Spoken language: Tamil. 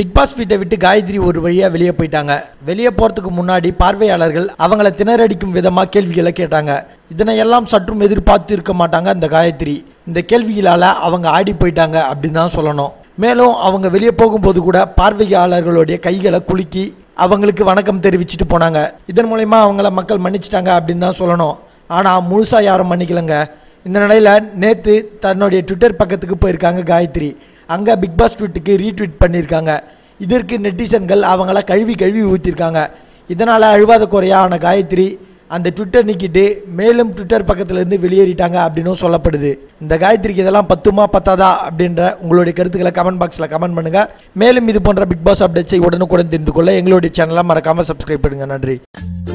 பிக் பாஸ் வீட்டை விட்டு காயத்ரி ஒரு வழியா வெளியே போயிட்டாங்க வெளியே போறதுக்கு முன்னாடி பார்வையாளர்கள் அவங்கள திணறடிக்கும் விதமா கேள்விகளை கேட்டாங்க இதனையெல்லாம் சற்றும் எதிர்பார்த்து இருக்க மாட்டாங்க அந்த காயத்ரி இந்த கேள்விகளால அவங்க ஆடி போயிட்டாங்க அப்படின்னு தான் சொல்லணும் மேலும் அவங்க வெளியே போகும்போது கூட பார்வையாளர்களுடைய கைகளை குலுக்கி அவங்களுக்கு வணக்கம் தெரிவிச்சிட்டு போனாங்க இதன் மூலயமா அவங்கள மக்கள் மன்னிச்சிட்டாங்க அப்படின்னு தான் சொல்லணும் ஆனால் முழுசாக யாரும் மன்னிக்கலங்க இந்த நிலையில் நேற்று தன்னுடைய ட்விட்டர் பக்கத்துக்கு போயிருக்காங்க காயத்ரி அங்கே பிக் பாஸ் ட்வீட்டுக்கு ரீட்வீட் பண்ணியிருக்காங்க இதற்கு நெட்டிசன்கள் அவங்கள கழுவி கழுவி ஊற்றிருக்காங்க இதனால் அழுவாத குறையான காயத்ரி அந்த ட்விட்டர் நீக்கிட்டு மேலும் ட்விட்டர் பக்கத்துலேருந்து வெளியேறிட்டாங்க அப்படின்னும் சொல்லப்படுது இந்த காயத்ரிக்கு இதெல்லாம் பத்துமா பத்தாதா அப்படின்ற உங்களுடைய கருத்துக்களை கமெண்ட் பாக்ஸில் கமெண்ட் பண்ணுங்கள் மேலும் இது போன்ற பிக் பாஸ் அப்டேட்ஸை உடனுக்குடன் தெரிந்து கொள்ள எங்களுடைய சேனலை மறக்காமல் சப்ஸ்கிரைப் பண்ணுங்கள் நன்றி